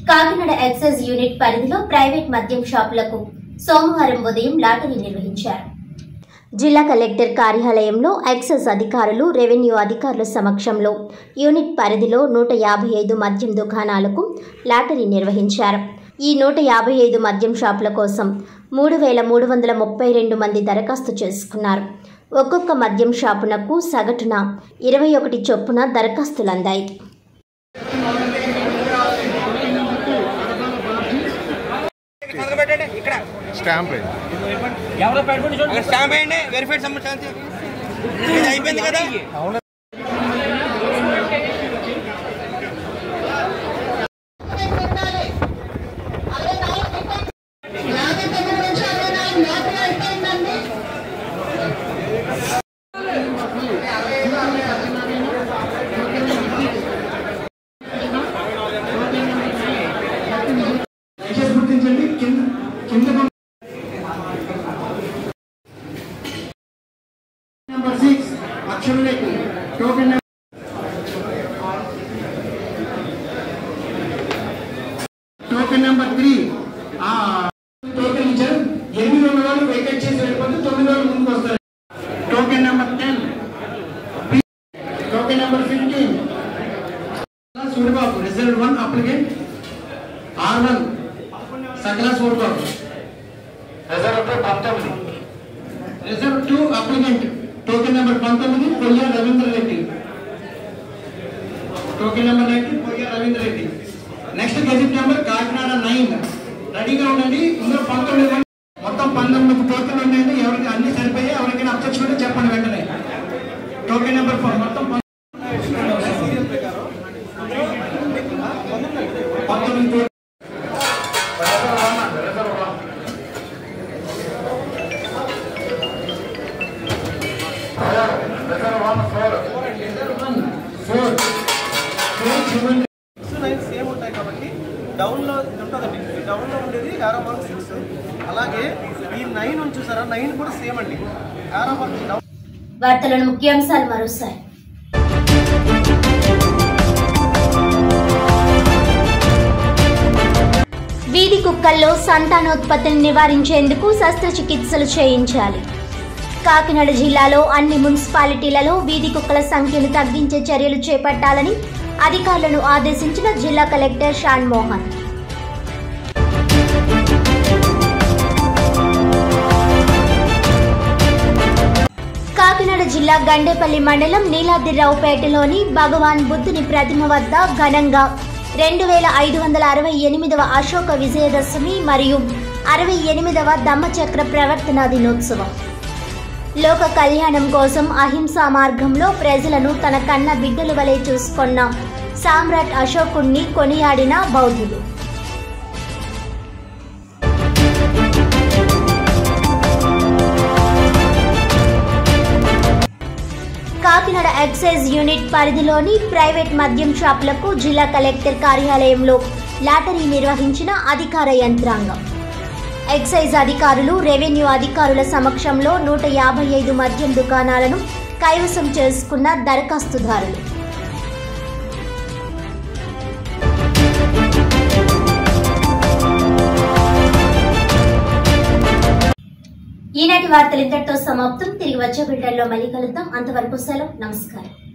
Kakinada excise unit పరిధిలో private మద్యం షాపులకు సోమవారం ఉదయం లాటరీ నిర్వహించారు జిల్లా కలెక్టర్ కార్యాలయంలో ఎక్సైజ్ అధికారులు రెవెన్యూ అధికారుల సమక్షంలో యూనిట్ పరిధిలో నూట యాభై ఐదు మద్యం దుకాణాలకు లాటరీ నిర్వహించారు ఈ నూట యాభై ఐదు మద్యం షాపుల కోసం మూడు వేల మూడు వందల ముప్పై రెండు మంది దరఖాస్తు చేసుకున్నారు ఒక్కొక్క మద్యం షాపునకు సగటున ఇరవై ఒకటి చొప్పున దరఖాస్తులు అందాయి సంతకం పెట్టండి ఇక్కడ స్టాంప్ వేయండి. అక్కడ స్టాంప్ వేయండి వెరిఫైడ్ సంబంధించి ఇది అయిపోయింది కదా దయచేసి గుర్తించండి కింద కింద నెంబర్ సిక్స్ అక్షరులేఖి token number token number three ఆ టోకెన్ ఇచ్చారు ఎనిమిది ఉన్న వాళ్ళు వెకేట్ చేసి వెళ్ళిపోతే తొమ్మిది వాళ్ళు ముందుకు వస్తారు token number ten token number fifteen Suryababu reserve one applicant R one Sakala Surbabu reserve two పంతొమ్మిది reserve two applicant token number పంతొమ్మిది Poyya Ravindra Reddy token number nineteen Poyya Ravindra Reddy next gazette number Kakinada nine రెడీగా ఉండండి ఇందులో పంతొమ్మిది మంది మొత్తం పంతొమ్మిది టోకెన్ ఉన్నాయండి ఎవరికి అన్ని సరిపోయి ఎవరికైనా అబ్జెక్షన్ ఉంటే చెప్పండి వెంటనే టోకెన్ నెంబర్ ఫోర్ మొత్తం పం- పంతొమ్మిది token four four seven six nine same ఉంటాయి కాబట్టి డౌన్లో ఇది ఉంటుందండి ఈ డౌన్లో ఉండేది యారో మార్క్ సిక్స్ అలాగే ఈ నైన్ ఉంది చూసారా నైన్ కూడా సేమ్ అండి యారో మార్క్ డౌన్ వార్తలను ముఖ్యాంశాలు మరోసారి వీధి కుక్కల్లో సంతానోత్పత్తిని నివారించేందుకు శస్త్రచికిత్సలు చేయించాలి కాకినాడ జిల్లాలో అన్ని మున్సిపాలిటీలలో వీధి కుక్కల సంఖ్యను తగ్గించే చర్యలు చేపట్టాలని అధికారులను ఆదేశించిన జిల్లా కలెక్టర్ షాన్ మోహన్ కాకినాడ జిల్లా గండేపల్లి మండలం నీలాద్రిరావుపేటలోని భగవాన్ బుద్ధుని ప్రతిమ వద్ద ఘనంగా రెండు వేల ఐదు వందల అరవై ఎనిమిదవ అశోక విజయదశమి మరియు అరవై ఎనిమిదవ ధమ్మచక్ర ప్రవర్తన దినోత్సవం లోక కళ్యాణం కోసం అహింసా మార్గంలో ప్రజలను తన కన్న బిడ్డల వలె చూసుకున్న సామ్రాట్ అశోకుణ్ణి కొనియాడిన బౌద్ధులు కాకినాడ ఎక్సైజ్ యూనిట్ పరిధిలోని ప్రైవేట్ మద్యం షాపులకు జిల్లా కలెక్టర్ కార్యాలయంలో లాటరీ నిర్వహించిన అధికార యంత్రాంగం ఎక్సైజ్ అధికారులు రెవెన్యూ అధికారుల సమక్షంలో నూట యాభై ఐదు మద్యం దుకాణాలను కైవసం చేసుకున్న దరఖాస్తుదారులు ఈనాటి వార్తలు ఇంతటితో సమాప్తం తిరిగి వచ్చే బిడ్డల్లో మళ్ళీ కలుద్దాం అంతవరకు సెలవు నమస్కారం